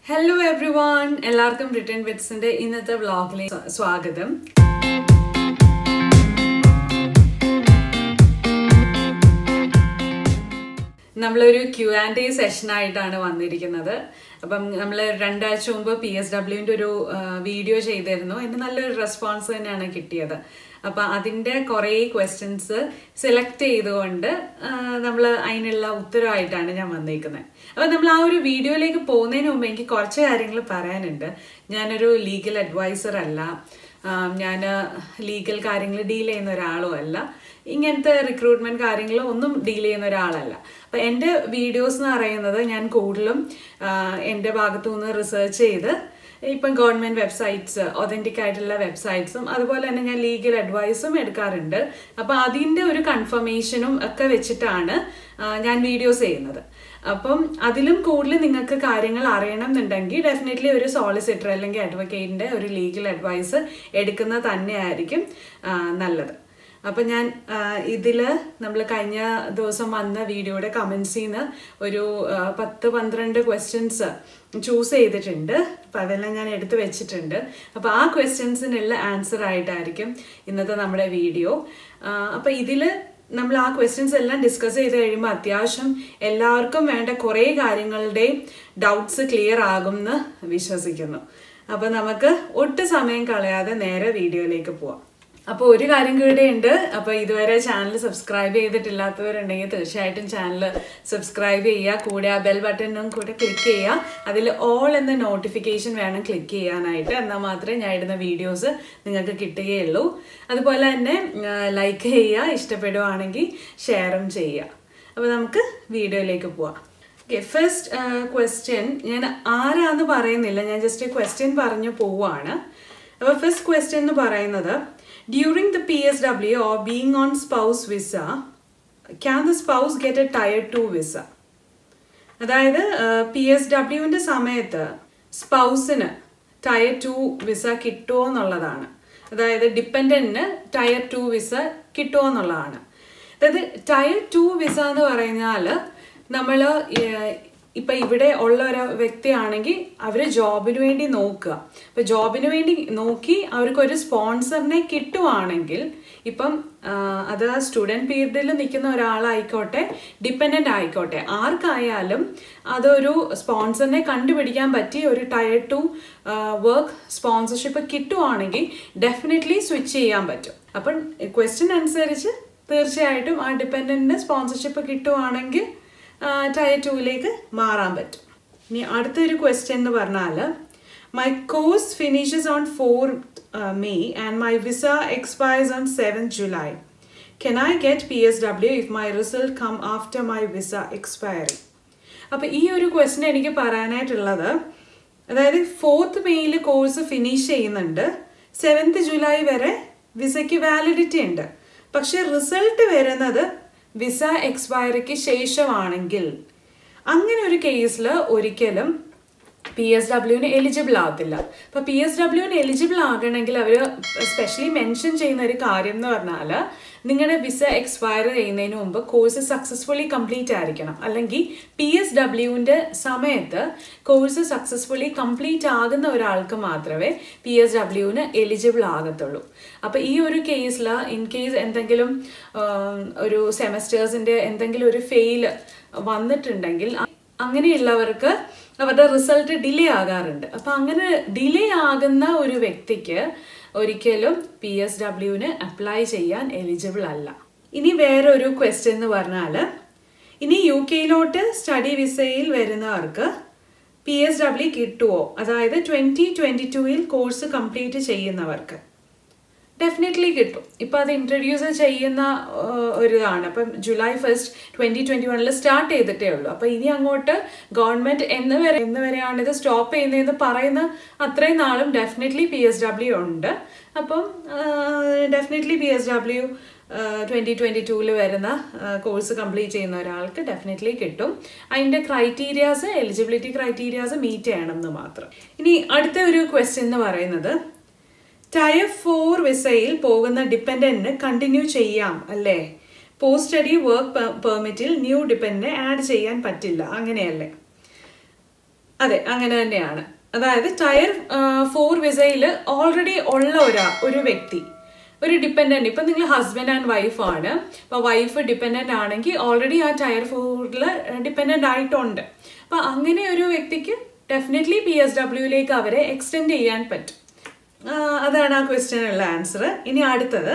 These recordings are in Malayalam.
ഹലോ എവ്രി വൺ എല്ലാവർക്കും റിട്ടേൺ വിറ്റ്സിന്റെ ഇന്നത്തെ വ്ളോഗിലേക്ക് സ്വാഗതം നമ്മളൊരു ക്യു ആൻഡ് എ സെഷൻ ആയിട്ടാണ് വന്നിരിക്കുന്നത് അപ്പം നമ്മൾ രണ്ടാഴ്ച മുമ്പ് പി എസ് ഡബ്ല്യുവിൻ്റെ ഒരു വീഡിയോ ചെയ്തിരുന്നു അതിന് നല്ലൊരു റെസ്പോൺസ് തന്നെയാണ് കിട്ടിയത് അപ്പം അതിൻ്റെ കുറേ ക്വസ്റ്റ്യൻസ് സെലക്ട് ചെയ്തുകൊണ്ട് നമ്മൾ അതിനുള്ള ഉത്തരവായിട്ടാണ് ഞാൻ വന്നിരിക്കുന്നത് അപ്പം നമ്മൾ ആ ഒരു വീഡിയോയിലേക്ക് പോകുന്നതിന് മുമ്പ് എനിക്ക് കുറച്ച് കാര്യങ്ങൾ പറയാനുണ്ട് ഞാനൊരു ലീഗൽ അഡ്വൈസർ അല്ല ഞാൻ ലീഗൽ കാര്യങ്ങൾ ഡീൽ ചെയ്യുന്ന ഒരാളും അല്ല ഇങ്ങനത്തെ റിക്രൂട്ട്മെന്റ് കാര്യങ്ങളും ഒന്നും ഡീൽ ചെയ്യുന്ന ഒരാളല്ല അപ്പൊ എൻ്റെ വീഡിയോസ് എന്ന് പറയുന്നത് ഞാൻ കൂടുതലും എൻ്റെ ഭാഗത്തു നിന്ന് റിസർച്ച് ചെയ്ത് ഇപ്പം ഗവൺമെന്റ് വെബ്സൈറ്റ്സ് ഒതന്റിക് ആയിട്ടുള്ള വെബ്സൈറ്റ്സും അതുപോലെ തന്നെ ഞാൻ ലീഗൽ അഡ്വൈസും എടുക്കാറുണ്ട് അപ്പൊ അതിന്റെ ഒരു കൺഫർമേഷനും ഒക്കെ വെച്ചിട്ടാണ് ഞാൻ വീഡിയോസ് ചെയ്യുന്നത് അപ്പം അതിലും കൂടുതൽ നിങ്ങൾക്ക് കാര്യങ്ങൾ അറിയണം എന്നുണ്ടെങ്കിൽ ഡെഫിനറ്റ്ലി ഒരു സോളിസിറ്റർ അല്ലെങ്കിൽ അഡ്വക്കേറ്റിന്റെ ഒരു ലീഗൽ അഡ്വൈസ് എടുക്കുന്നത് തന്നെയായിരിക്കും നല്ലത് അപ്പം ഞാൻ ഇതിൽ നമ്മൾ കഴിഞ്ഞ ദിവസം വന്ന വീഡിയോയുടെ കമൻസിൽ നിന്ന് ഒരു പത്ത് പന്ത്രണ്ട് ക്വസ്റ്റ്യൻസ് ചൂസ് ചെയ്തിട്ടുണ്ട് അപ്പം അതെല്ലാം ഞാൻ എടുത്തു വെച്ചിട്ടുണ്ട് അപ്പോൾ ആ ക്വസ്റ്റ്യൻസിനുള്ള ആൻസർ ആയിട്ടായിരിക്കും ഇന്നത്തെ നമ്മുടെ വീഡിയോ അപ്പം ഇതിൽ നമ്മൾ ആ ക്വസ്റ്റ്യൻസ് എല്ലാം ഡിസ്കസ് ചെയ്ത് കഴിയുമ്പോൾ അത്യാവശ്യം എല്ലാവർക്കും വേണ്ട കുറേ കാര്യങ്ങളുടെയും ഡൗട്ട്സ് ക്ലിയർ ആകും എന്ന് വിശ്വസിക്കുന്നു അപ്പം നമുക്ക് ഒട്ടും സമയം കളയാതെ നേരെ വീഡിയോയിലേക്ക് പോവാം അപ്പോൾ ഒരു കാര്യം കൂടെ ഉണ്ട് അപ്പോൾ ഇതുവരെ ചാനൽ സബ്സ്ക്രൈബ് ചെയ്തിട്ടില്ലാത്തവരുണ്ടെങ്കിൽ തീർച്ചയായിട്ടും ചാനൽ സബ്സ്ക്രൈബ് ചെയ്യുക കൂടെ ആ ബെൽ ബട്ടണും കൂടെ ക്ലിക്ക് ചെയ്യുക അതിൽ ഓൾ എന്ന നോട്ടിഫിക്കേഷൻ വേണം ക്ലിക്ക് ചെയ്യാനായിട്ട് എന്നാൽ മാത്രമേ ഞാൻ ഇടുന്ന വീഡിയോസ് നിങ്ങൾക്ക് കിട്ടുകയുള്ളൂ അതുപോലെ തന്നെ ലൈക്ക് ചെയ്യുക ഇഷ്ടപ്പെടുവാണെങ്കിൽ ഷെയറും ചെയ്യുക അപ്പോൾ നമുക്ക് വീഡിയോയിലേക്ക് പോവാം ഓക്കെ ഫസ്റ്റ് ക്വസ്റ്റ്യൻ ഞാൻ ആരാന്ന് പറയുന്നില്ല ഞാൻ ജസ്റ്റ് ക്വസ്റ്റ്യൻ പറഞ്ഞു പോവാണ് അപ്പോൾ ഫസ്റ്റ് ക്വസ്റ്റ്യൻ എന്ന് പറയുന്നത് during the P S W or being on spouse visa can the spouse get a tier two visa അതായത് പി എസ് ഡബ്ല്യുവിൻ്റെ സമയത്ത് സ്പൗസിന് ടയർ ടു വിസ കിട്ടുമോ എന്നുള്ളതാണ് അതായത് ഡിപ്പെൻഡൻറ്റിന് ടയർ ടു വിസ കിട്ടുമോ എന്നുള്ളതാണ് അതായത് ടയർ ടു വിസ എന്ന് പറഞ്ഞാൽ നമ്മൾ ഇപ്പം ഇവിടെ ഉള്ള ഒരു വ്യക്തിയാണെങ്കിൽ അവർ ജോബിന് വേണ്ടി നോക്കുക ഇപ്പം ജോബിന് വേണ്ടി നോക്കി അവർക്കൊരു സ്പോൺസറിനെ കിട്ടുവാണെങ്കിൽ ഇപ്പം അത് സ്റ്റുഡൻറ് പീരീഡിൽ നിൽക്കുന്ന ഒരാളായിക്കോട്ടെ ഡിപ്പെൻഡൻ്റ് ആയിക്കോട്ടെ ആർക്കായാലും അതൊരു സ്പോൺസറിനെ കണ്ടുപിടിക്കാൻ പറ്റിയ ഒരു ടയർ ടു വർക്ക് സ്പോൺസർഷിപ്പ് കിട്ടുവാണെങ്കിൽ ഡെഫിനറ്റ്ലി സ്വിച്ച് ചെയ്യാൻ പറ്റും അപ്പം ക്വസ്റ്റ്യൻ അനുസരിച്ച് തീർച്ചയായിട്ടും ആ ഡിപ്പെൻഡൻറ്റിന് സ്പോൺസർഷിപ്പ് കിട്ടുവാണെങ്കിൽ ടയർ ടൂവിലേക്ക് മാറാൻ പറ്റും ഇനി അടുത്തൊരു ക്വസ്റ്റ്യൻ എന്ന് പറഞ്ഞാൽ my course finishes on four May and my visa expires on seven July can I get P S W if my result come after my visa expiry അപ്പോൾ ഈ ഒരു ക്വസ്റ്റ്യൻ എനിക്ക് പറയാനായിട്ടുള്ളത് അതായത് ഫോർത്ത് മെയ്യിൽ കോഴ്സ് ഫിനിഷ് ചെയ്യുന്നുണ്ട് സെവൻത്ത് ജൂലൈ വരെ വിസയ്ക്ക് വാലിഡിറ്റി ഉണ്ട് പക്ഷെ റിസൾട്ട് വരുന്നത് വിസ എക്സ്പയറിക്ക് ശേഷമാണെങ്കിൽ അങ്ങനെ ഒരു കേസിൽ ഒരിക്കലും പി എസ് ഡബ്ല്യുവിന് എലിജിബിൾ ആകത്തില്ല അപ്പൊ പി എസ് ഡബ്ല്യുവിന് എലിജിബിൾ ആകണമെങ്കിൽ അവർ സ്പെഷ്യലി മെൻഷൻ ചെയ്യുന്ന ഒരു കാര്യം എന്ന് പറഞ്ഞാൽ നിങ്ങളുടെ വിസ എക്സ്പയർ ചെയ്യുന്നതിന് മുമ്പ് കോഴ്സ് സക്സസ്ഫുള്ളി കംപ്ലീറ്റ് ആയിരിക്കണം അല്ലെങ്കിൽ പി എസ് ഡബ്ല്യുവിൻ്റെ സമയത്ത് കോഴ്സ് സക്സസ്ഫുള്ളി കംപ്ലീറ്റ് ആകുന്ന ഒരാൾക്ക് മാത്രമേ പി എസ് ഡബ്ല്യുവിന് എലിജിബിൾ ആകത്തുള്ളൂ അപ്പോൾ ഈ ഒരു കേസിൽ ഇൻ കേസ് എന്തെങ്കിലും ഒരു സെമസ്റ്റേഴ്സിൻ്റെ എന്തെങ്കിലും ഒരു ഫെയിൽ വന്നിട്ടുണ്ടെങ്കിൽ അങ്ങനെയുള്ളവർക്ക് അവരുടെ റിസൾട്ട് ഡിലേ ആകാറുണ്ട് അപ്പൊ അങ്ങനെ ഡിലേ ആകുന്ന ഒരു വ്യക്തിക്ക് ഒരിക്കലും പി എസ് ഡബ്ല്യുവിന് അപ്ലൈ ചെയ്യാൻ എലിജിബിൾ അല്ല ഇനി വേറെ ഒരു ക്വസ്റ്റ്യൻ എന്ന് പറഞ്ഞാൽ ഇനി യു കെയിലോട്ട് സ്റ്റഡി വിസയിൽ വരുന്നവർക്ക് പി എസ് ഡബ്ല്യു കിട്ടുമോ അതായത് ട്വന്റി ട്വന്റി ടുവിൽ കോഴ്സ് കംപ്ലീറ്റ് ചെയ്യുന്നവർക്ക് ഡെഫിനറ്റ്ലി കിട്ടും ഇപ്പം അത് ഇൻട്രൊഡ്യൂസ് ചെയ്യുന്ന ഒരു ഇതാണ് അപ്പം ജൂലൈ ഫസ്റ്റ് ട്വന്റി ട്വന്റി വണ്ണിൽ സ്റ്റാർട്ട് ചെയ്തിട്ടേ ഉള്ളൂ അപ്പം ഇനി അങ്ങോട്ട് ഗവൺമെന്റ് എന്ന് വരെ എന്ന് വരെയാണ് ഇത് സ്റ്റോപ്പ് ചെയ്യുന്നതെന്ന് പറയുന്ന അത്രയും നാളും ഡെഫിനറ്റ്ലി പി എസ് ഡബ്ല്യു ഉണ്ട് അപ്പം definitely P S W twenty twenty ടൂവിൽ വരുന്ന കോഴ്സ് കംപ്ലീറ്റ് ചെയ്യുന്ന ഒരാൾക്ക് ഡെഫിനറ്റ്ലി കിട്ടും അതിൻ്റെ ക്രൈറ്റീരിയാസ് എലിജിബിലിറ്റി ക്രൈറ്റീരിയാസ് മീറ്റ് ചെയ്യണം എന്ന് മാത്രം ഇനി അടുത്ത ഒരു ക്വസ്റ്റ്യൻ എന്ന് പറയുന്നത് ടയർ ഫോർ വിസയിൽ പോകുന്ന ഡിപ്പെൻഡന്റിന് കണ്ടിന്യൂ ചെയ്യാം അല്ലേ പോസ്റ്റ് സ്റ്റഡി വർക്ക് പെർമിറ്റിൽ ന്യൂ ഡിപ്പെൻഡന്റ് ആഡ് ചെയ്യാൻ പറ്റില്ല അങ്ങനെയല്ലേ അതെ അങ്ങനെ തന്നെയാണ് അതായത് ടയർ ഫോർ വിസയിൽ ഓൾറെഡി ഉള്ള ഒരാ ഒരു വ്യക്തി ഒരു ഡിപ്പെൻഡന്റ് ഇപ്പൊ നിങ്ങൾ ഹസ്ബൻഡ് ആൻഡ് വൈഫ് ആണ് അപ്പൊ വൈഫ് ഡിപ്പെൻഡന്റ് ആണെങ്കിൽ ഓൾറെഡി ആ ടയർ ഫോറിൽ ഡിപ്പെൻഡന്റ് ആയിട്ടുണ്ട് അപ്പൊ അങ്ങനെ ഒരു വ്യക്തിക്ക് ഡെഫിനറ്റ്ലി പി എസ് ഡബ്ല്യൂയിലേക്ക് അവരെ എക്സ്റ്റെൻഡ് ചെയ്യാൻ പറ്റും ആ, അതാണ് ആ ക്വസ്റ്റ്യനുള്ള ആൻസർ ഇനി അടുത്തത്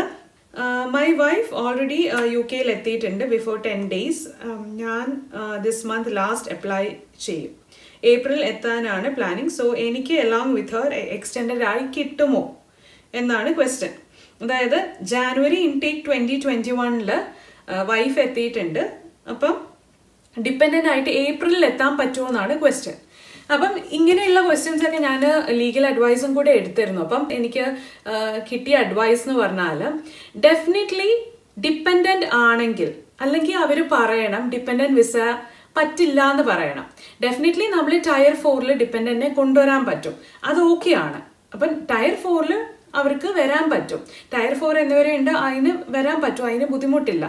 മൈ വൈഫ് ഓൾറെഡി യു കെയിൽ എത്തിയിട്ടുണ്ട് ബിഫോർ ടെൻ ഡേയ്സ് ഞാൻ ദിസ് മന്ത് ലാസ്റ്റ് അപ്ലൈ ചെയ്യും ഏപ്രിൽ എത്താനാണ് പ്ലാനിങ് സോ എനിക്ക് എലോങ് വിത്ത് ഹർ എക്സ്റ്റെൻഡഡ് ആയി കിട്ടുമോ എന്നാണ് ക്വസ്റ്റ്യൻ അതായത് ജാനുവരി ഇൻടേക്ക് ട്വന്റി ട്വന്റി വണ്ണില് വൈഫ് എത്തിയിട്ടുണ്ട് അപ്പം ഡിപ്പെൻഡന്റ് ആയിട്ട് ഏപ്രിലിൽ എത്താൻ പറ്റുമോ എന്നാണ് ക്വസ്റ്റ്യൻ അപ്പം ഇങ്ങനെയുള്ള ക്വസ്റ്റ്യൻസ് ഒക്കെ ഞാൻ ലീഗൽ അഡ്വൈസും കൂടെ എടുത്തിരുന്നു അപ്പം എനിക്ക് ആ, കിട്ടിയ അഡ്വൈസ് എന്ന് പറഞ്ഞാൽ ഡെഫിനറ്റ്ലി ഡിപ്പെൻഡന്റ് ആണെങ്കിൽ അല്ലെങ്കിൽ അവർ പറയണം ഡിപ്പെൻഡന്റ് വിസ പറ്റില്ല എന്ന് പറയണം ഡെഫിനറ്റ്ലി നമ്മൾ ടയർ ഫോറിൽ ഡിപ്പെൻഡന്റിനെ കൊണ്ടുവരാൻ പറ്റും അത് ഓക്കെയാണ് അപ്പം ടയർ ഫോറിൽ അവർക്ക് വരാൻ പറ്റും ടയർ ഫോർ എന്നിവരെ ഉണ്ട് അതിന് വരാൻ പറ്റും അതിന് ബുദ്ധിമുട്ടില്ല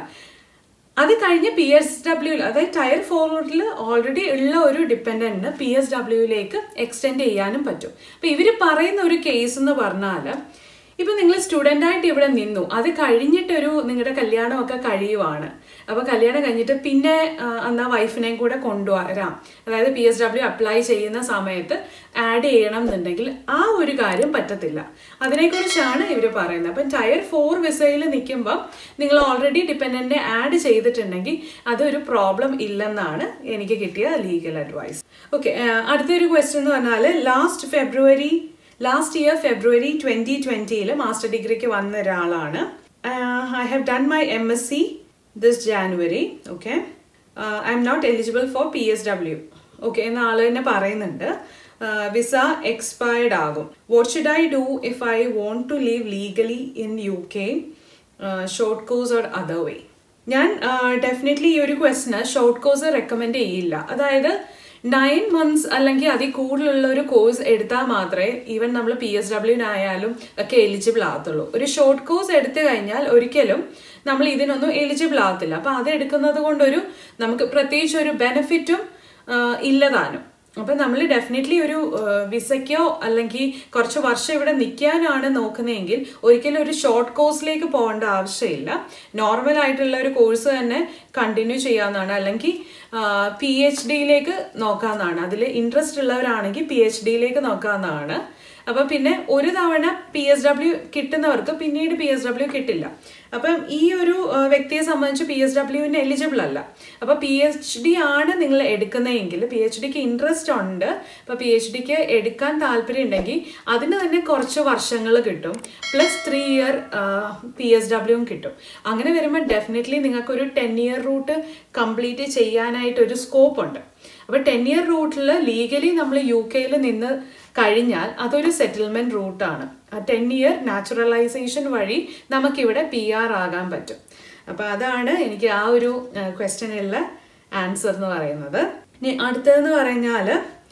അത് കഴിഞ്ഞ് പി എസ് ഡബ്ല്യൂയിൽ അതായത് ടയർ ഫോർവേഡിൽ ഓൾറെഡി ഉള്ള ഒരു ഡിപ്പെൻഡന്റിന് പി എസ് ഡബ്ല്യൂയിലേക്ക് എക്സ്റ്റെൻഡ് ചെയ്യാനും പറ്റും അപ്പൊ ഇവര് പറയുന്ന ഒരു കേസ് എന്ന് പറഞ്ഞാൽ ഇപ്പൊ നിങ്ങൾ സ്റ്റുഡൻ്റ് ആയിട്ട് ഇവിടെ നിന്നു അത് കഴിഞ്ഞിട്ടൊരു നിങ്ങളുടെ കല്യാണമൊക്കെ കഴിയുവാണ് അപ്പൊ കല്യാണം കഴിഞ്ഞിട്ട് പിന്നെ ആ, എന്നാ വൈഫിനെയും കൂടെ കൊണ്ടുവരാം അതായത് പി എസ് ഡബ്ല്യു അപ്ലൈ ചെയ്യുന്ന സമയത്ത് ആഡ് ചെയ്യണം എന്നുണ്ടെങ്കിൽ ആ ഒരു കാര്യം പറ്റത്തില്ല അതിനെക്കുറിച്ചാണ് ഇവർ പറയുന്നത് അപ്പം ടയർ ഫോർ വിസയിൽ നിൽക്കുമ്പോൾ നിങ്ങൾ ഓൾറെഡി ഡിപ്പെൻഡന്റിനെ ആഡ് ചെയ്തിട്ടുണ്ടെങ്കിൽ അതൊരു പ്രോബ്ലം ഇല്ലെന്നാണ് എനിക്ക് കിട്ടിയ ലീഗൽ അഡ്വൈസ് ഓക്കെ അടുത്തൊരു ക്വസ്റ്റ്യൻ എന്ന് പറഞ്ഞാൽ last February last year February twenty ട്വന്റിയിൽ മാസ്റ്റർ ഡിഗ്രിക്ക് വന്ന ഒരാളാണ് I have done my M S C this January okay I'm not eligible for P S W okay എന്ന ആള് തന്നെ പറയുന്നുണ്ട് വിസ എക്സ്പയർഡ് ആകും what should I do if I want to leave legally in U K short course or other way ഞാൻ ഡെഫിനറ്റ്ലി ഈ ഒരു ക്വസ്റ്റിന് ഷോർട്ട് കോഴ്സ് റെക്കമെൻഡ് ചെയ്യില്ല അതായത് നയൻ മന്ത്സ് അല്ലെങ്കിൽ അതിൽ കൂടുതലുള്ള ഒരു കോഴ്സ് എടുത്താൽ മാത്രമേ ഈവൻ നമ്മൾ പി എസ് ഡബ്ല്യൂനായാലും ഒക്കെ എലിജിബിൾ ആകത്തുള്ളൂ ഒരു ഷോർട്ട് കോഴ്സ് എടുത്തു കഴിഞ്ഞാൽ ഒരിക്കലും നമ്മൾ ഇതിനൊന്നും എലിജിബിൾ ആകത്തില്ല അപ്പൊ അത് എടുക്കുന്നത് കൊണ്ടൊരു നമുക്ക് പ്രത്യേകിച്ച് ഒരു ബെനിഫിറ്റും ഇല്ലതാനും അപ്പൊ നമ്മൾ ഡെഫിനറ്റ്ലി ഒരു വിസയ്ക്കോ അല്ലെങ്കിൽ കുറച്ച് വർഷം ഇവിടെ നിൽക്കാനാണ് നോക്കുന്നതെങ്കിൽ ഒരിക്കലും ഒരു ഷോർട്ട് കോഴ്സിലേക്ക് പോകേണ്ട ആവശ്യമില്ല നോർമൽ ആയിട്ടുള്ള ഒരു കോഴ്സ് തന്നെ കണ്ടിന്യൂ ചെയ്യാവുന്നതാണ് അല്ലെങ്കിൽ പി എച്ച് ഡിയിലേക്ക് നോക്കാവുന്നതാണ് അതിൽ ഇൻട്രസ്റ്റ് ഉള്ളവരാണെങ്കിൽ പി എച്ച് ഡിയിലേക്ക് നോക്കാവുന്നതാണ് അപ്പൊ പിന്നെ ഒരു തവണ പി എസ് ഡബ്ല്യു കിട്ടുന്നവർക്ക് പിന്നീട് പി എസ് ഡബ്ല്യു കിട്ടില്ല അപ്പം ഈ ഒരു ആ, വ്യക്തിയെ സംബന്ധിച്ച് പി എസ് ഡബ്ല്യുവിന് എലിജിബിൾ അല്ല അപ്പൊ പി എച്ച് ഡി ആണ് നിങ്ങൾ എടുക്കുന്നതെങ്കിൽ പി എച്ച് ഡിക്ക് ഇൻട്രസ്റ്റ് ഉണ്ട് അപ്പൊ പി എച്ച് ഡിക്ക് എടുക്കാൻ താല്പര്യം ഉണ്ടെങ്കിൽ അതിന് തന്നെ കുറച്ച് വർഷങ്ങൾ കിട്ടും plus three year P S ഡബ്ല്യുവും കിട്ടും അങ്ങനെ വരുമ്പോൾ ഡെഫിനറ്റ്ലി നിങ്ങൾക്ക് ഒരു ടെൻ ഇയർ റൂട്ട് കംപ്ലീറ്റ് ചെയ്യാനായിട്ട് ഒരു സ്കോപ്പ് ഉണ്ട് അപ്പൊ ടെൻ ഇയർ റൂട്ടിൽ ലീഗലി നമ്മൾ യു കെയിൽ നിന്ന് കഴിഞ്ഞാൽ അതൊരു സെറ്റിൽമെന്റ് റൂട്ടാണ് ആ ടെൻ ഇയർ നാച്ചുറലൈസേഷൻ വഴി നമുക്കിവിടെ പി ആർ ആകാൻ പറ്റും അപ്പൊ അതാണ് എനിക്ക് ആ ഒരു ക്വസ്റ്റ്യനുള്ള ആൻസർ എന്ന് പറയുന്നത് ഇനി അടുത്തതെന്ന് പറഞ്ഞാൽ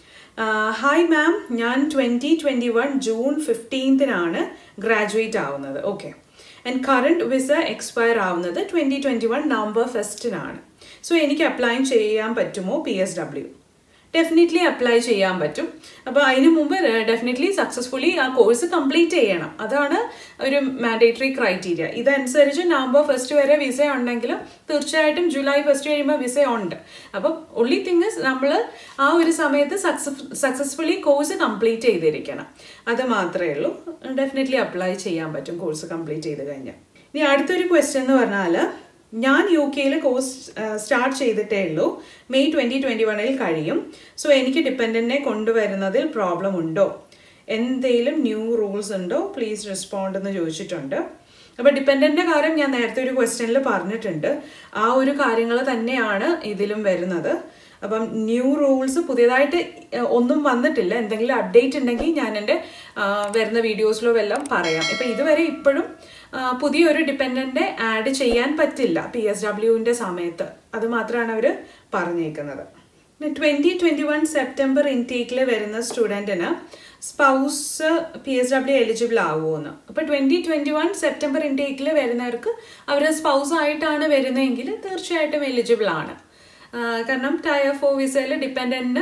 ഹായ് മാം ഞാൻ ട്വൻറ്റി ട്വൻറ്റി വൺ ജൂൺ ഫിഫ്റ്റീൻത്തിനാണ് ഗ്രാജുവേറ്റ് ആവുന്നത് okay and current visa expire ആവുന്നത് ട്വൻറ്റി ട്വൻറ്റി വൺ നവംബർ ഫസ്റ്റിനാണ് സോ എനിക്ക് അപ്ലൈ ചെയ്യാൻ പറ്റുമോ P S W definitely apply ചെയ്യാൻ പറ്റും അപ്പോൾ അതിന് മുമ്പ് ഡെഫിനറ്റ്ലി സക്സസ്ഫുള്ളി ആ കോഴ്സ് കംപ്ലീറ്റ് ചെയ്യണം അതാണ് ഒരു മാൻഡേറ്ററി ക്രൈറ്റീരിയ ഇതനുസരിച്ച് നവംബർ ഫസ്റ്റ് വരെ വിസ ഉണ്ടെങ്കിലും തീർച്ചയായിട്ടും ജൂലൈ ഫസ്റ്റ് കഴിയുമ്പോൾ വിസ ഉണ്ട് അപ്പം ഒള്ളി തിങ് നമ്മൾ ആ ഒരു സമയത്ത് സക്സസ് സക്സസ്ഫുള്ളി കോഴ്സ് കംപ്ലീറ്റ് ചെയ്തിരിക്കണം അത് മാത്രമേ ഉള്ളൂ ഡെഫിനറ്റ്ലി അപ്ലൈ ചെയ്യാൻ പറ്റും കോഴ്സ് കംപ്ലീറ്റ് ചെയ്ത് കഴിഞ്ഞാൽ ഇനി അടുത്തൊരു ക്വസ്റ്റ്യൻ എന്ന് പറഞ്ഞാൽ ഞാൻ യു കെയിൽ കോഴ്സ് സ്റ്റാർട്ട് ചെയ്തിട്ടേ ഉള്ളൂ മെയ് ട്വൻറ്റി ട്വൻറ്റി വണ്ണിൽ കഴിയും സോ എനിക്ക് ഡിപ്പെൻഡൻറ്റിനെ കൊണ്ടുവരുന്നതിൽ പ്രോബ്ലം ഉണ്ടോ എന്തെങ്കിലും ന്യൂ റൂൾസ് ഉണ്ടോ പ്ലീസ് റെസ്പോണ്ട് എന്ന് ചോദിച്ചിട്ടുണ്ട് അപ്പോൾ ഡിപ്പെൻഡൻ്റെ കാര്യം ഞാൻ നേരത്തെ ഒരു ക്വസ്റ്റ്യനിൽ പറഞ്ഞിട്ടുണ്ട് ആ ഒരു കാര്യങ്ങൾ തന്നെയാണ് ഇതിലും വരുന്നത് അപ്പം ന്യൂ റൂൾസ് പുതിയതായിട്ട് ഏഹ്, ഒന്നും വന്നിട്ടില്ല എന്തെങ്കിലും അപ്ഡേറ്റ് ഉണ്ടെങ്കിൽ ഞാൻ എൻ്റെ ആ, വരുന്ന വീഡിയോസിലോ വല്ലതും പറയാം ഇപ്പം ഇതുവരെ ഇപ്പോഴും ആ, പുതിയൊരു ഡിപ്പെൻഡൻറ്റ് ആഡ് ചെയ്യാൻ പറ്റില്ല പി എസ് ഡബ്ല്യുവിൻ്റെ സമയത്ത് അത് മാത്രമാണ് അവർ പറഞ്ഞേക്കുന്നത് ട്വൻറ്റി ട്വൻറ്റി വൺ സെപ്റ്റംബർ ഇൻടേക്കിൽ വരുന്ന സ്റ്റുഡൻറ്റിന് spouse P S W eligible ആവുമെന്ന് അപ്പോൾ ട്വൻറ്റി ട്വൻറ്റി വൺ സെപ്റ്റംബർ ഇൻടേക്കിൽ വരുന്നവർക്ക് അവർ സ്പൗസ് ആയിട്ടാണ് വരുന്നതെങ്കിൽ തീർച്ചയായിട്ടും എലിജിബിൾ ആണ് ആ, കാരണം ടയർ ഫോർ വിസയിൽ ഡിപ്പെൻഡൻറ്റിന്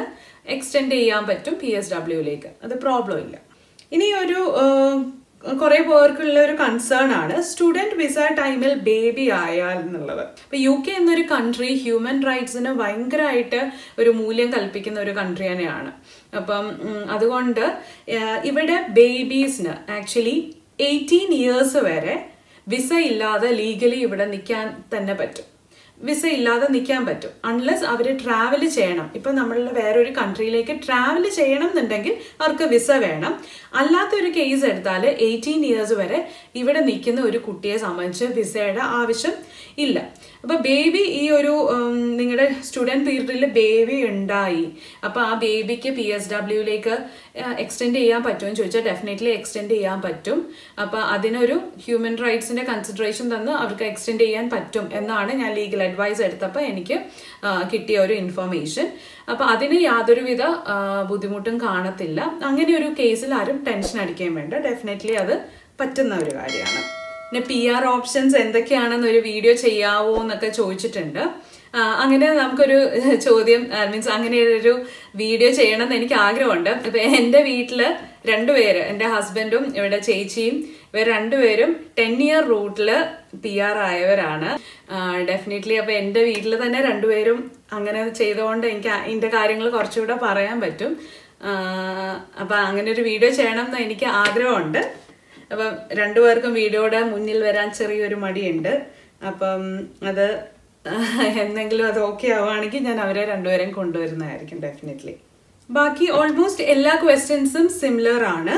എക്സ്റ്റെൻഡ് ചെയ്യാൻ പറ്റും പി എസ് ഡബ്ല്യൂയിലേക്ക് അത് പ്രോബ്ലം ഇല്ല ഇനി ഒരു ആഹ്, കുറെ പേർക്കുള്ള ഒരു കൺസേൺ ആണ് സ്റ്റുഡന്റ് വിസ ടൈമിൽ ബേബി ആയാൽ എന്നുള്ളത് ഇപ്പൊ യു കെ എന്നൊരു കൺട്രി ഹ്യൂമൻ റൈറ്റ്സിന് ഭയങ്കരമായിട്ട് ഒരു മൂല്യം കൽപ്പിക്കുന്ന ഒരു കൺട്രി തന്നെയാണ് അപ്പം ഉം, അതുകൊണ്ട് ആഹ്, ഇവിടെ ബേബീസിന് ആക്ച്വലി എയ്റ്റീൻ ഇയേഴ്സ് വരെ വിസ ഇല്ലാതെ ലീഗലി ഇവിടെ നിൽക്കാൻ തന്നെ പറ്റും വിസ ഇല്ലാതെ നിൽക്കാൻ പറ്റും അൺലെസ് അവർ ട്രാവൽ ചെയ്യണം ഇപ്പൊ നമ്മളുടെ വേറൊരു കൺട്രിയിലേക്ക് ട്രാവൽ ചെയ്യണം എന്നുണ്ടെങ്കിൽ അവർക്ക് വിസ വേണം അല്ലാത്തൊരു കേസ് എടുത്താൽ എയ്റ്റീൻ ഇയേഴ്സ് വരെ ഇവിടെ നിൽക്കുന്ന ഒരു കുട്ടിയെ സംബന്ധിച്ച് വിസയുടെ ആവശ്യം ഇല്ല അപ്പൊ ബേബി ഈ ഒരു നിങ്ങളുടെ സ്റ്റുഡന്റ് പീരീഡിൽ ബേബി ഉണ്ടായി അപ്പൊ ആ ബേബിക്ക് പി എസ് ഡബ്ല്യൂയിലേക്ക് എക്സ്റ്റെൻഡ് ചെയ്യാൻ പറ്റുമെന്ന് ചോദിച്ചാൽ ഡെഫിനറ്റ്ലി എക്സ്റ്റെൻഡ് ചെയ്യാൻ പറ്റും അപ്പൊ അതിനൊരു ഹ്യൂമൻ റൈറ്റ്സിന്റെ കൺസിഡറേഷൻ തന്ന് അവർക്ക് എക്സ്റ്റെൻഡ് ചെയ്യാൻ പറ്റും എന്നാണ് ഞാൻ ലീഗൽ അഡ്വൈസ് എടുത്തപ്പോൾ എനിക്ക് ആ, കിട്ടിയ ഒരു ഇൻഫർമേഷൻ അപ്പൊ അതിന് യാതൊരുവിധ ആ, ബുദ്ധിമുട്ടും കാണത്തില്ല അങ്ങനെ ഒരു കേസിൽ ആരും ടെൻഷൻ അടിക്കുകയും വേണ്ട ഡെഫിനറ്റ്ലി അത് പറ്റുന്ന ഒരു കാര്യമാണ് പിന്നെ പി ആർ ഓപ്ഷൻസ് എന്തൊക്കെയാണെന്ന് ഒരു വീഡിയോ ചെയ്യാവോ എന്നൊക്കെ ചോദിച്ചിട്ടുണ്ട് ആ, അങ്ങനെ നമുക്കൊരു ചോദ്യം മീൻസ് അങ്ങനെ ഒരു വീഡിയോ ചെയ്യണം എന്ന് എനിക്ക് ആഗ്രഹമുണ്ട് ഇപ്പൊ എൻ്റെ വീട്ടില് രണ്ടുപേര് എൻ്റെ ഹസ്ബൻഡും ഇവിടെ ചേച്ചിയും ഇവർ രണ്ടുപേരും ടെൻ ഇയർ റൂട്ടില് പി ആർ ആയവരാണ് ഡെഫിനറ്റ്ലി അപ്പൊ എൻ്റെ വീട്ടിൽ തന്നെ രണ്ടുപേരും അങ്ങനെ ചെയ്തുകൊണ്ട് എനിക്ക് ഇതിന്റെ കാര്യങ്ങൾ കുറച്ചുകൂടെ പറയാൻ പറ്റും ആ, അപ്പൊ അങ്ങനെ ഒരു വീഡിയോ ചെയ്യണം എന്ന് എനിക്ക് ആഗ്രഹമുണ്ട് അപ്പം രണ്ടുപേർക്കും വീഡിയോയുടെ മുന്നിൽ വരാൻ ചെറിയൊരു മടിയുണ്ട് അപ്പം അത് എന്തെങ്കിലും അത് ഓക്കെ ആവുകയാണെങ്കിൽ ഞാൻ അവരെ രണ്ടുപേരെയും കൊണ്ടുവരുന്നതായിരിക്കും ഡെഫിനറ്റ്ലി ബാക്കി ഓൾമോസ്റ്റ് എല്ലാ ക്വസ്റ്റ്യൻസും സിമിലർ ആണ്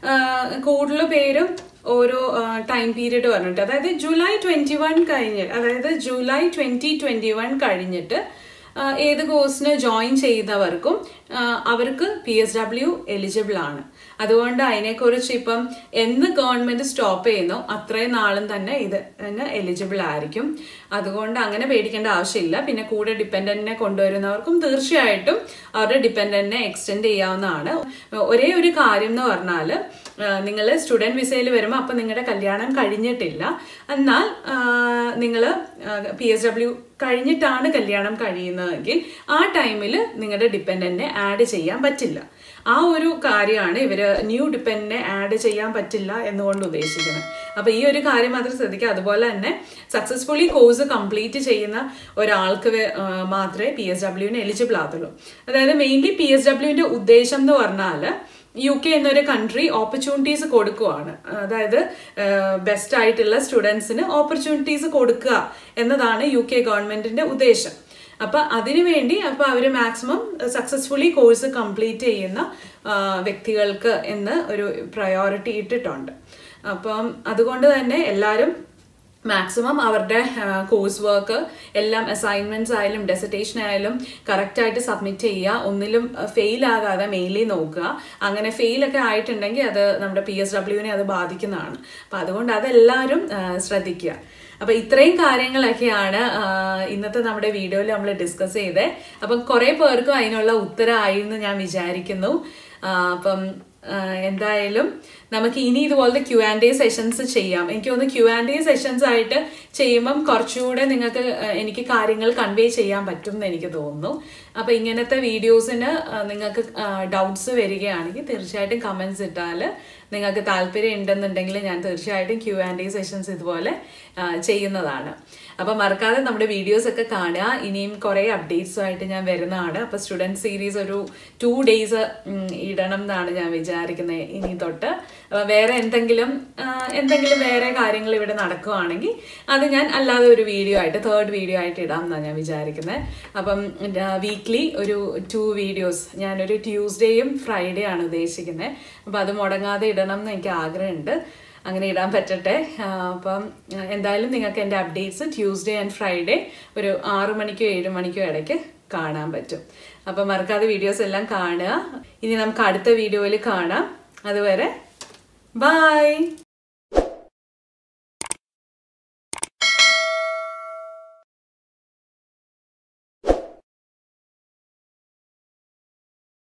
കൂടുതൽ പേരും ഓരോ ടൈം പീരീഡ് പറഞ്ഞിട്ട് അതായത് ജൂലൈ ട്വന്റി വൺ കഴിഞ്ഞ് അതായത് ജൂലൈ ട്വന്റി ട്വന്റി വൺ കഴിഞ്ഞിട്ട് ആ, ഏത് കോഴ്സിന് ജോയിൻ ചെയ്യുന്നവർക്കും ആ, അവർക്ക് പി എസ് ഡബ്ല്യു എലിജിബിൾ ആണ് അതുകൊണ്ട് അതിനെക്കുറിച്ച് ഇപ്പം എന്ന് ഗവൺമെന്റ് സ്റ്റോപ്പ് ചെയ്യുന്നോ അത്രയും നാളും തന്നെ ഇത് എലിജിബിൾ ആയിരിക്കും അതുകൊണ്ട് അങ്ങനെ പേടിക്കേണ്ട ആവശ്യമില്ല പിന്നെ കൂടെ ഡിപ്പെൻഡന്റിനെ കൊണ്ടുവരുന്നവർക്കും തീർച്ചയായിട്ടും അവരുടെ ഡിപ്പെൻഡന്റിനെ എക്സ്റ്റെൻഡ് ചെയ്യാവുന്നതാണ് ഒരേ ഒരു കാര്യം എന്ന് പറഞ്ഞാൽ നിങ്ങൾ സ്റ്റുഡന്റ് വിസയിൽ വരുമ്പോൾ അപ്പം നിങ്ങളുടെ കല്യാണം കഴിഞ്ഞിട്ടില്ല എന്നാൽ നിങ്ങൾ പി എസ് ഡബ്ല്യു കഴിഞ്ഞിട്ടാണ് കല്യാണം കഴിയുന്നതെങ്കിൽ ആ ടൈമിൽ നിങ്ങളുടെ ഡിപ്പെൻഡന്റിനെ ആഡ് ചെയ്യാൻ പറ്റില്ല ആ ഒരു കാര്യമാണ് ഇവര് ന്യൂ ഡിപ്പെൻഡിനെ ആഡ് ചെയ്യാൻ പറ്റില്ല എന്നുകൊണ്ട് ഉദ്ദേശിക്കുന്നത് അപ്പൊ ഈ ഒരു കാര്യം മാത്രം ശ്രദ്ധിക്കുക അതുപോലെ തന്നെ സക്സസ്ഫുള്ളി കോഴ്സ് കംപ്ലീറ്റ് ചെയ്യുന്ന ഒരാൾക്ക് വേ- ആ, മാത്രമേ പി എസ് ഡബ്ല്യുവിന് എലിജിബിൾ ആകത്തുള്ളൂ അതായത് മെയിൻലി പി എസ് ഡബ്ല്യുവിന്റെ ഉദ്ദേശം എന്ന് പറഞ്ഞാൽ യു കെ എന്നൊരു കൺട്രി ഓപ്പർച്യൂണിറ്റീസ് കൊടുക്കുവാണ് അതായത് ബെസ്റ്റ് ആയിട്ടുള്ള സ്റ്റുഡൻസിന് ഓപ്പർച്യൂണിറ്റീസ് കൊടുക്കുക എന്നതാണ് യു കെ ഗവൺമെന്റിന്റെ ഉദ്ദേശം അപ്പൊ അതിനുവേണ്ടി അപ്പൊ അവര് മാക്സിമം സക്സസ്ഫുള്ളി കോഴ്സ് കംപ്ലീറ്റ് ചെയ്യുന്ന ആ, വ്യക്തികൾക്ക് എന്ന് ഒരു പ്രയോറിറ്റി ഇട്ടിട്ടുണ്ട് അപ്പം അതുകൊണ്ട് തന്നെ എല്ലാവരും മാക്സിമം അവരുടെ കോഴ്സ് വർക്ക് എല്ലാം അസൈൻമെന്റ്സ് ആയാലും ഡെസർട്ടേഷൻ ആയാലും കറക്റ്റ് ആയിട്ട് സബ്മിറ്റ് ചെയ്യുക ഒന്നിലും ഫെയിൽ ആകാതെ മെയിൻലി നോക്കുക അങ്ങനെ ഫെയിൽ ഒക്കെ ആയിട്ടുണ്ടെങ്കിൽ അത് നമ്മുടെ പി എസ് ഡബ്ല്യുവിനെ അത് ബാധിക്കുന്നതാണ് അപ്പൊ അതുകൊണ്ട് അതെല്ലാവരും ആ, ശ്രദ്ധിക്കുക അപ്പൊ ഇത്രയും കാര്യങ്ങളൊക്കെയാണ് ആ, ഇന്നത്തെ നമ്മുടെ വീഡിയോയിൽ നമ്മൾ ഡിസ്കസ് ചെയ്തത് അപ്പം കുറെ പേർക്കും അതിനുള്ള ഉത്തരമായി എന്ന് ഞാൻ വിചാരിക്കുന്നു ആ, അപ്പം ആ, എന്തായാലും നമുക്ക് ഇനി ഇതുപോലത്തെ ക്യു ആൻഡ് എ സെഷൻസ് ചെയ്യാം എനിക്ക് തോന്നുന്നു ക്യു ആൻഡ് എ സെഷൻസ് ആയിട്ട് ചെയ്യുമ്പം കുറച്ചുകൂടെ നിങ്ങൾക്ക് ആ, എനിക്ക് കാര്യങ്ങൾ കൺവേ ചെയ്യാൻ പറ്റും എന്ന് എനിക്ക് തോന്നുന്നു അപ്പൊ ഇങ്ങനത്തെ വീഡിയോസിന് നിങ്ങൾക്ക് ഡൗട്ട്സ് വരികയാണെങ്കിൽ തീർച്ചയായിട്ടും കമന്റ്സ് ഇട്ടാൽ നിങ്ങൾക്ക് താല്പര്യം ഉണ്ടെന്നുണ്ടെങ്കിൽ ഞാൻ തീർച്ചയായിട്ടും ക്യു ആൻഡ് എ സെഷൻസ് ഇതുപോലെ ആ, ചെയ്യുന്നതാണ് അപ്പൊ മറക്കാതെ നമ്മുടെ വീഡിയോസ് ഒക്കെ കാണുക ഇനിയും കുറെ അപ്ഡേറ്റ്സുമായിട്ട് ഞാൻ വരുന്നതാണ് അപ്പൊ സ്റ്റുഡൻറ് സീരീസ് ഒരു ടു ഡേയ്സ് ഇടണം എന്നാണ് ഞാൻ വിചാരിക്കുന്നത് ഇനി തൊട്ട് അപ്പൊ വേറെ എന്തെങ്കിലും ആ, എന്തെങ്കിലും വേറെ കാര്യങ്ങൾ ഇവിടെ നടക്കുവാണെങ്കിൽ അത് ഞാൻ അല്ലാതെ ഒരു വീഡിയോ ആയിട്ട് തേർഡ് വീഡിയോ ആയിട്ട് ഇടാം എന്നാണ് ഞാൻ വിചാരിക്കുന്നത് അപ്പം വീക്ക്ലി ഒരു ടു വീഡിയോസ് ഞാനൊരു ട്യൂസ്ഡേയും ഫ്രൈഡേ ആണ് ഉദ്ദേശിക്കുന്നത് അപ്പം അത് മുടങ്ങാതെ ഇടണം എന്ന് എനിക്ക് ആഗ്രഹമുണ്ട് അങ്ങനെ ഇടാൻ പറ്റട്ടെ ആ, അപ്പം ആ, എന്തായാലും നിങ്ങൾക്ക് എൻ്റെ അപ്ഡേറ്റ്സ് ട്യൂസ്ഡേ ആൻഡ് ഫ്രൈഡേ ഒരു ആറു മണിക്കോ ഏഴ് മണിക്കോ ഇടയ്ക്ക് കാണാൻ പറ്റും അപ്പം മറക്കാതെ വീഡിയോസ് എല്ലാം കാണുക ഇനി നമുക്ക് അടുത്ത വീഡിയോയിൽ കാണാം അതുവരെ ബൈ